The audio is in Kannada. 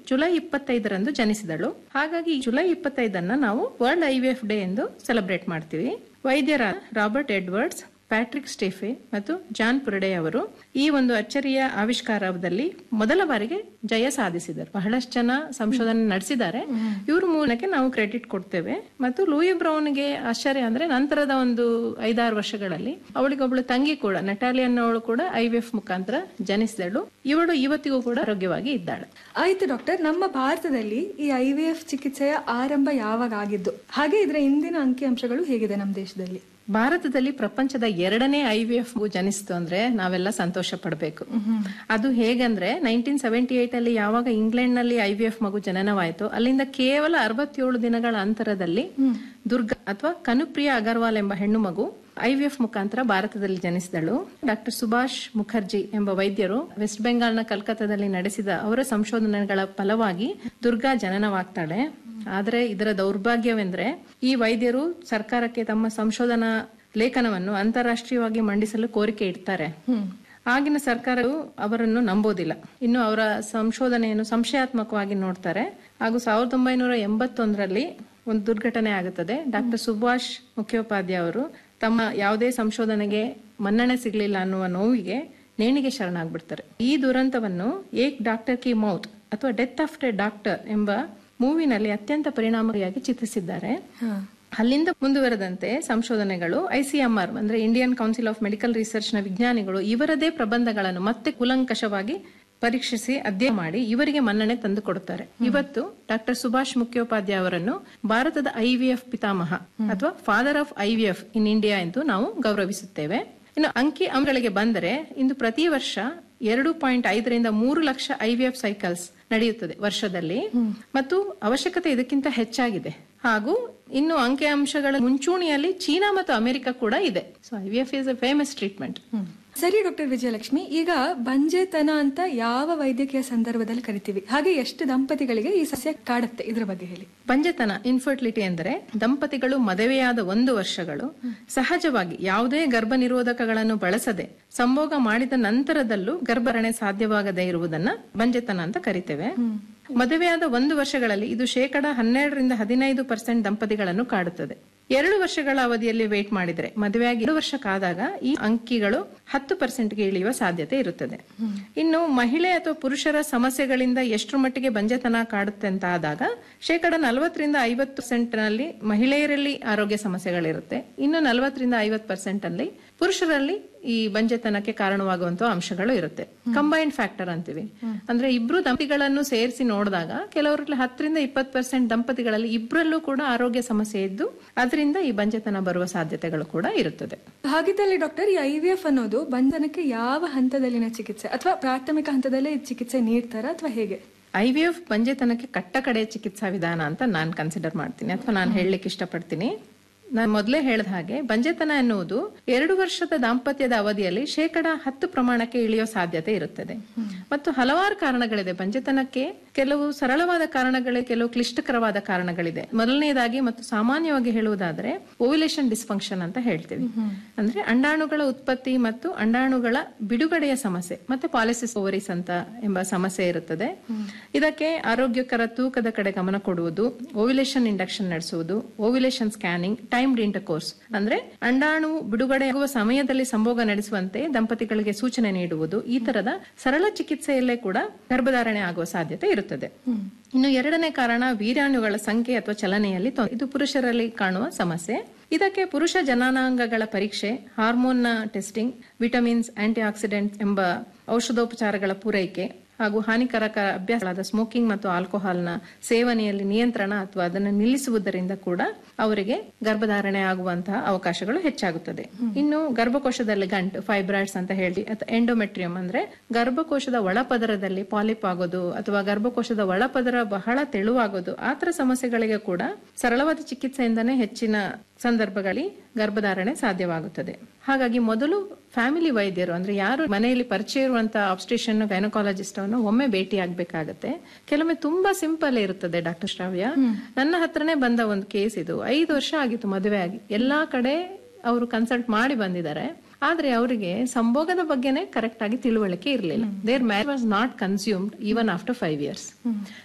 ಜುಲೈ ಇಪ್ಪತ್ತೈದರಂದು ಜನಿಸಿದಳು ಹಾಗಾಗಿ ಜುಲೈ ಇಪ್ಪತ್ತೈದನ್ನ ನಾವು ವರ್ಲ್ಡ್ ಐವಿಎಫ್ ಡೇ ಎಂದು ಸೆಲೆಬ್ರೇಟ್ ಮಾಡ್ತೀವಿ ವೈದ್ಯರಾದ ರಾಬರ್ಟ್ ಎಡ್ವರ್ಡ್ಸ್ ಪ್ಯಾಟ್ರಿಕ್ ಸ್ಟೇಫೆ ಮತ್ತು ಜಾನ್ ಪುರಡೆ ಅವರು ಈ ಒಂದು ಅಚ್ಚರಿಯ ಆವಿಷ್ಕಾರದಲ್ಲಿ ಮೊದಲ ಬಾರಿಗೆ ಜಯ ಸಾಧಿಸಿದರು ಬಹಳಷ್ಟು ಜನ ಸಂಶೋಧನೆ ನಡೆಸಿದ್ದಾರೆ ಇವ್ರ ಮೂಲಕ ನಾವು ಕ್ರೆಡಿಟ್ ಕೊಡ್ತೇವೆ ಮತ್ತು ಲೂಯಿ ಬ್ರೌನ್ಗೆ ಆಶ್ಚರ್ಯ ಅಂದ್ರೆ ನಂತರದ ಒಂದು ಐದಾರು ವರ್ಷಗಳಲ್ಲಿ ಅವಳಿಗೊಬ್ಳು ತಂಗಿ ಕೂಡ ನಟಾಲಿಯನ್ ಅನ್ನೋಳು ಕೂಡ ಐವಿಎಫ್ ಮುಖಾಂತರ ಜನಿಸಿದಳು ಇವಳು ಇವತ್ತಿಗೂ ಕೂಡ ಆರೋಗ್ಯವಾಗಿ ಇದ್ದಾಳೆ ಆಯ್ತು ಡಾಕ್ಟರ್ ನಮ್ಮ ಭಾರತದಲ್ಲಿ ಈ ಐ ವಿ ಎಫ್ ಚಿಕಿತ್ಸೆಯ ಆರಂಭ ಯಾವಾಗ ಆಗಿದ್ದು ಹಾಗೆ ಇದರ ಇಂದಿನ ಅಂಕಿಅಂಶಗಳು ಹೇಗಿದೆ ನಮ್ಮ ದೇಶದಲ್ಲಿ ಭಾರತದಲ್ಲಿ ಪ್ರಪಂಚದ ಎರಡನೇ ಐವಿಎಫ್ ಜನಿಸ್ತು ಅಂದ್ರೆ ನಾವೆಲ್ಲ ಸಂತೋಷ ಪಡಬೇಕು ಅದು ಹೇಗಂದ್ರೆ ನೈನ್ಟೀನ್ ಸೆವೆಂಟಿ ಏಟ್ ಅಲ್ಲಿ ಯಾವಾಗ ಇಂಗ್ಲೆಂಡ್ ನಲ್ಲಿ ಐವಿಎಫ್ ಮಗು ಜನನವಾಯಿತು ಅಲ್ಲಿಂದ ಕೇವಲ ಅರವತ್ತೇಳು ದಿನಗಳ ಅಂತರದಲ್ಲಿ ದುರ್ಗಾ ಅಥವಾ ಕನುಪ್ರಿಯ ಅಗರ್ವಾಲ್ ಎಂಬ ಹೆಣ್ಣು ಮಗು ಐವಿಎಫ್ ಮುಖಾಂತರ ಭಾರತದಲ್ಲಿ ಜನಿಸಿದಳು ಡಾಕ್ಟರ್ ಸುಭಾಷ್ ಮುಖರ್ಜಿ ಎಂಬ ವೈದ್ಯರು ವೆಸ್ಟ್ ಬೆಂಗಾಲ್ನ ಕಲ್ಕತ್ತಾದಲ್ಲಿ ನಡೆಸಿದ ಅವರ ಸಂಶೋಧನೆಗಳ ಫಲವಾಗಿ ದುರ್ಗಾ ಜನನವಾಗ್ತಾಳೆ ಆದರೆ ಇದರ ದೌರ್ಭಾಗ್ಯವೆಂದ್ರೆ ಈ ವೈದ್ಯರು ಸರ್ಕಾರಕ್ಕೆ ತಮ್ಮ ಸಂಶೋಧನಾ ಲೇಖನವನ್ನು ಅಂತಾರಾಷ್ಟ್ರೀಯವಾಗಿ ಮಂಡಿಸಲು ಕೋರಿಕೆ ಇಡ್ತಾರೆ ಆಗಿನ ಸರ್ಕಾರವು ಅವರನ್ನು ನಂಬೋದಿಲ್ಲ ಇನ್ನು ಅವರ ಸಂಶೋಧನೆಯನ್ನು ಸಂಶಯಾತ್ಮಕವಾಗಿ ನೋಡ್ತಾರೆ ಹಾಗೂ ಸಾವಿರದ ಒಂಬೈನೂರ ಎಂಬತ್ತೊಂದರಲ್ಲಿ ಒಂದು ದುರ್ಘಟನೆ ಆಗುತ್ತದೆ ಡಾಕ್ಟರ್ ಸುಭಾಷ್ ಮುಖ್ಯೋಪಾಧ್ಯಾಯ ಅವರು ತಮ್ಮ ಯಾವುದೇ ಸಂಶೋಧನೆಗೆ ಮನ್ನಣೆ ಸಿಗಲಿಲ್ಲ ಅನ್ನುವ ನೋವಿಗೆ ನೇಣಿಗೆ ಶರಣಾಗ್ಬಿಡ್ತಾರೆ ಈ ದುರಂತವನ್ನು ಏಕ್ ಡಾಕ್ಟರ್ ಕಿ ಮೌತ್ ಅಥವಾ ಡೆತ್ ಆಫ್ ಎ ಡಾಕ್ಟರ್ ಎಂಬ ಮೂವಿನಲ್ಲಿ ಅತ್ಯಂತ ಪರಿಣಾಮಕಾರಿಯಾಗಿ ಚಿತ್ರಿಸಿದ್ದಾರೆ ಅಲ್ಲಿಂದ ಮುಂದುವರೆದಂತೆ ಸಂಶೋಧನೆಗಳು ಐಸಿಎಂಆರ್ ಅಂದ್ರೆ Indian Council of Medical Research ನ ವಿಜ್ಞಾನಿಗಳು ಇವರದೇ ಪ್ರಬಂಧಗಳನ್ನು ಮತ್ತೆ ಕುಲಂಕಷವಾಗಿ ಪರೀಕ್ಷಿಸಿ ಅಧ್ಯಯನ ಮಾಡಿ ಇವರಿಗೆ ಮನ್ನಣೆ ತಂದು ಕೊಡುತ್ತಾರೆ ಇವತ್ತು ಡಾಕ್ಟರ್ ಸುಭಾಷ್ ಮುಖ್ಯೋಪಾಧ್ಯಾಯ ಅವರನ್ನು ಭಾರತದ ಐವಿಎಫ್ ಪಿತಾಮಹ ಅಥವಾ father of IVF in India ಎಂದು ನಾವು ಗೌರವಿಸುತ್ತೇವೆ ಇನ್ನು ಅಂಕಿ ಅಂಶಗಳಿಗೆ ಬಂದರೆ ಇಂದು ಪ್ರತಿ ವರ್ಷ ಎರಡು ಪಾಯಿಂಟ್ ಐದರಿಂದ ಮೂರು ಲಕ್ಷ ಐವಿಎಫ್ ಸೈಕಲ್ಸ್ ನಡೆಯುತ್ತದೆ ವರ್ಷದಲ್ಲಿ ಮತ್ತು ಅವಶ್ಯಕತೆ ಇದಕ್ಕಿಂತ ಹೆಚ್ಚಾಗಿದೆ ಹಾಗೂ ಇನ್ನು ಅಂಕಿ ಅಂಶಗಳ ಮುಂಚೂಣಿಯಲ್ಲಿ ಚೀನಾ ಮತ್ತು ಅಮೆರಿಕ ಕೂಡ ಇದೆ so IVF is a famous treatment ಸರಿ ಡಾಕ್ಟರ್ ವಿಜಯಲಕ್ಷ್ಮಿ ಈಗ ಬಂಜೆತನ ಅಂತ ಯಾವ ವೈದ್ಯಕೀಯ ಸಂದರ್ಭದಲ್ಲಿ ಕರಿತೀವಿ ಹಾಗೆ ಎಷ್ಟು ದಂಪತಿಗಳಿಗೆ ಈ ಸಸ್ಯ ಕಾಡುತ್ತೆ ಇದ್ರ ಬಗ್ಗೆ ಹೇಳಿ ಬಂಜೆತನ ಇನ್ಫರ್ಟಿಲಿಟಿ ಎಂದರೆ ದಂಪತಿಗಳು ಮದುವೆಯಾದ ಒಂದು ವರ್ಷಗಳು ಸಹಜವಾಗಿ ಯಾವುದೇ ಗರ್ಭ ನಿರೋಧಕಗಳನ್ನು ಬಳಸದೆ ಸಂಭೋಗ ಮಾಡಿದ ನಂತರದಲ್ಲೂ ಗರ್ಭರಣೆ ಸಾಧ್ಯವಾಗದೇ ಇರುವುದನ್ನ ಬಂಜೆತನ ಅಂತ ಕರಿತೇವೆ ಮದುವೆಯಾದ ಒಂದು ವರ್ಷಗಳಲ್ಲಿ ಇದು ಶೇಕಡ ಹನ್ನೆರಡರಿಂದ ಹದಿನೈದು ಪರ್ಸೆಂಟ್ ದಂಪತಿಗಳನ್ನು ಕಾಡುತ್ತದೆ ಎರಡು ವರ್ಷಗಳ ಅವಧಿಯಲ್ಲಿ ವೇಟ್ ಮಾಡಿದ್ರೆ ಮದುವೆಯಾಗಿ ಎರಡು ವರ್ಷ ಕಾದಾಗ ಈ ಅಂಕಿಗಳು ಹತ್ತು ಪರ್ಸೆಂಟ್ಗೆ ಇಳಿಯುವ ಸಾಧ್ಯತೆ ಇರುತ್ತದೆ ಇನ್ನು ಮಹಿಳೆ ಅಥವಾ ಪುರುಷರ ಸಮಸ್ಯೆಗಳಿಂದ ಎಷ್ಟರ ಮಟ್ಟಿಗೆ ಬಂಜೆತನ ಕಾಡುತ್ತೆ ಅಂತ ಆದಾಗ ಶೇಕಡ ನಲವತ್ತರಿಂದ ಐವತ್ತು ಪರ್ಸೆಂಟ್ ನಲ್ಲಿ ಮಹಿಳೆಯರಲ್ಲಿ ಆರೋಗ್ಯ ಸಮಸ್ಯೆಗಳಿರುತ್ತೆ ಇನ್ನು ನಲವತ್ತರಿಂದ ಐವತ್ತು ಪರ್ಸೆಂಟ್ ಅಲ್ಲಿ ಪುರುಷರಲ್ಲಿ ಈ ಬಂಜೆತನಕ್ಕೆ ಕಾರಣವಾಗುವಂತಹ ಅಂಶಗಳು ಇರುತ್ತೆ ಕಂಬೈನ್ಡ್ ಫ್ಯಾಕ್ಟರ್ ಅಂತೀವಿ ಅಂದ್ರೆ ಇಬ್ರು ದಂಪತಿಗಳನ್ನು ಸೇರಿಸಿ ನೋಡಿದಾಗ ಕೆಲವರಲ್ಲಿ ಹತ್ತರಿಂದ ಇಪ್ಪತ್ತು ಪರ್ಸೆಂಟ್ ದಂಪತಿಗಳಲ್ಲಿ ಇಬ್ಬರಲ್ಲೂ ಕೂಡ ಆರೋಗ್ಯ ಸಮಸ್ಯೆ ಇದ್ದು ಅದರಿಂದ ಈ ಬಂಜೆತನ ಬರುವ ಸಾಧ್ಯತೆಗಳು ಕೂಡ ಇರುತ್ತದೆ ಹಾಗಿದ್ದಲ್ಲಿ ಡಾಕ್ಟರ್ ಈ ಐ ವಿ ಎಫ್ ಅನ್ನೋದು ಬಂಧನಕ್ಕೆ ಯಾವ ಹಂತದಲ್ಲಿನ ಚಿಕಿತ್ಸೆ ಅಥವಾ ಪ್ರಾಥಮಿಕ ಹಂತದಲ್ಲೇ ಈ ಚಿಕಿತ್ಸೆ ನೀಡ್ತಾರಾ ಅಥವಾ ಹೇಗೆ ಐವಿಎಫ್ ಬಂಜೆತನಕ್ಕೆ ಕಟ್ಟ ಕಡೆ ಚಿಕಿತ್ಸಾ ವಿಧಾನ ಅಂತ ನಾನು ಕನ್ಸಿಡರ್ ಮಾಡ್ತೀನಿ ಅಥವಾ ನಾನು ಹೇಳಲಿಕ್ಕೆ ಇಷ್ಟಪಡ್ತೀನಿ ನಾನು ಮೊದಲೇ ಹೇಳಿದ ಹಾಗೆ ಬಂಜೆತನ ಎನ್ನುವುದು ಎರಡು ವರ್ಷದ ದಾಂಪತ್ಯದ ಅವಧಿಯಲ್ಲಿ ಶೇಕಡ ಹತ್ತು ಪ್ರಮಾಣಕ್ಕೆ ಇಳಿಯೋ ಸಾಧ್ಯತೆ ಇರುತ್ತದೆ ಮತ್ತು ಹಲವಾರು ಕಾರಣಗಳಿದೆ ಬಂಜೆತನಕ್ಕೆ ಕೆಲವು ಸರಳವಾದ ಕಾರಣಗಳೇ ಕೆಲವು ಕ್ಲಿಷ್ಟಕರವಾದ ಕಾರಣಗಳಿದೆ ಮೊದಲನೇದಾಗಿ ಮತ್ತು ಸಾಮಾನ್ಯವಾಗಿ ಹೇಳುವುದಾದ್ರೆ ಓವ್ಯುಲೇಷನ್ ಡಿಸ್ಫಂಕ್ಷನ್ ಅಂತ ಹೇಳ್ತೀವಿ ಅಂದ್ರೆ ಅಂಡಾಣುಗಳ ಉತ್ಪತ್ತಿ ಮತ್ತು ಅಂಡಾಣುಗಳ ಬಿಡುಗಡೆಯ ಸಮಸ್ಯೆ ಮತ್ತೆ ಪಾಲಿಸಿಸ್ ಓವರಿಸ್ ಅಂತ ಎಂಬ ಸಮಸ್ಯೆ ಇರುತ್ತದೆ ಇದಕ್ಕೆ ಆರೋಗ್ಯಕರ ತೂಕದ ಕಡೆ ಗಮನ ಕೊಡುವುದು ಓವ್ಯುಲೇಷನ್ ಇಂಡಕ್ಷನ್ ನಡೆಸುವುದು ಓವ್ಯುಲೇಷನ್ ಸ್ಕ್ಯಾನಿಂಗ್ ಟೈಮ್ಡ್ ಇಂಟರ್ಕೋರ್ಸ್ ಅಂದ್ರೆ ಅಂಡಾಣು ಬಿಡುಗಡೆಯಾಗುವ ಸಮಯದಲ್ಲಿ ಸಂಭೋಗ ನಡೆಸುವಂತೆ ದಂಪತಿಗಳಿಗೆ ಸೂಚನೆ ನೀಡುವುದು ಈ ತರದ ಸರಳ ಚಿಕಿತ್ಸೆಯಲ್ಲೇ ಕೂಡ ಗರ್ಭಧಾರಣೆ ಆಗುವ ಸಾಧ್ಯತೆ ಇರುತ್ತದೆ ಇನ್ನು ಎರಡನೇ ಕಾರಣ ವೀರ್ಯಾಣುಗಳ ಸಂಖ್ಯೆ ಅಥವಾ ಚಲನೆಯಲ್ಲಿ ತೊಂದರೆ. ಇದು ಪುರುಷರಲ್ಲಿ ಕಾಣುವ ಸಮಸ್ಯೆ ಇದಕ್ಕೆ ಪುರುಷ ಜನನಾಂಗಗಳ ಪರೀಕ್ಷೆ ಹಾರ್ಮೋನ್ನ ಟೆಸ್ಟಿಂಗ್ ವಿಟಮಿನ್ಸ್ ಆಂಟಿ ಆಕ್ಸಿಡೆಂಟ್ ಎಂಬ ಔಷಧೋಪಚಾರಗಳ ಪೂರೈಕೆ ಹಾಗೂ ಹಾನಿಕಾರಕ ಅಭ್ಯಾಸಗಳಾದ ಸ್ಮೋಕಿಂಗ್ ಮತ್ತು ಆಲ್ಕೋಹಾಲ್ನ ಸೇವನೆಯಲ್ಲಿ ನಿಯಂತ್ರಣ ಅಥವಾ ಅದನ್ನು ನಿಲ್ಲಿಸುವುದರಿಂದ ಕೂಡ ಅವರಿಗೆ ಗರ್ಭಧಾರಣೆ ಆಗುವಂತಹ ಅವಕಾಶಗಳು ಹೆಚ್ಚಾಗುತ್ತದೆ ಇನ್ನು ಗರ್ಭಕೋಶದಲ್ಲಿ ಗಂಟು ಫೈಬ್ರಾಯ್ಡ್ಸ್ ಅಂತ ಹೇಳಿ ಅಥವಾ ಎಂಡೋಮೆಟ್ರಿಯಂ ಅಂದ್ರೆ ಗರ್ಭಕೋಶದ ಒಳಪದರದಲ್ಲಿ ಪಾಲಿಪ್ ಆಗೋದು ಅಥವಾ ಗರ್ಭಕೋಶದ ಒಳಪದರ ಬಹಳ ತೆಳುವಾಗೋದು ಆತರ ಸಮಸ್ಯೆಗಳಿಗೆ ಕೂಡ ಸರಳವಾದ ಚಿಕಿತ್ಸೆಯಿಂದನೇ ಹೆಚ್ಚಿನ ಸಂದರ್ಭಗಳಲ್ಲಿ ಗರ್ಭಧಾರಣೆ ಸಾಧ್ಯವಾಗುತ್ತದೆ ಹಾಗಾಗಿ ಮೊದಲು ಫ್ಯಾಮಿಲಿ ವೈದ್ಯರು ಅಂದ್ರೆ ಯಾರು ಮನೆಯಲ್ಲಿ ಪರಿಚಯ ಇರುವಂತಹ ಆಬ್ಸ್ಟ್ರಿಷನ್ ಗೈನಕಾಲಜಿಸ್ಟ್ ಅನ್ನು ಒಮ್ಮೆ ಭೇಟಿ ಆಗ್ಬೇಕಾಗತ್ತೆ ಕೆಲವೊಮ್ಮೆ ತುಂಬಾ ಸಿಂಪಲ್ ಇರುತ್ತದೆ ಡಾಕ್ಟರ್ ಶ್ರಾವ್ಯ ನನ್ನ ಹತ್ರನೇ ಬಂದ ಒಂದು ಕೇಸ್ ಇದು ಐದು ವರ್ಷ ಆಗಿತ್ತು ಮದುವೆ ಆಗಿ ಎಲ್ಲಾ ಕಡೆ ಅವರು ಕನ್ಸಲ್ಟ್ ಮಾಡಿ ಬಂದಿದ್ದಾರೆ ಆದ್ರೆ ಅವರಿಗೆ ಸಂಭೋಗದ ಬಗ್ಗೆನೇ ಕರೆಕ್ಟ್ ಆಗಿ ತಿಳುವಳಿಕೆ ಇರಲಿಲ್ಲ there marriage was not consumed even after five years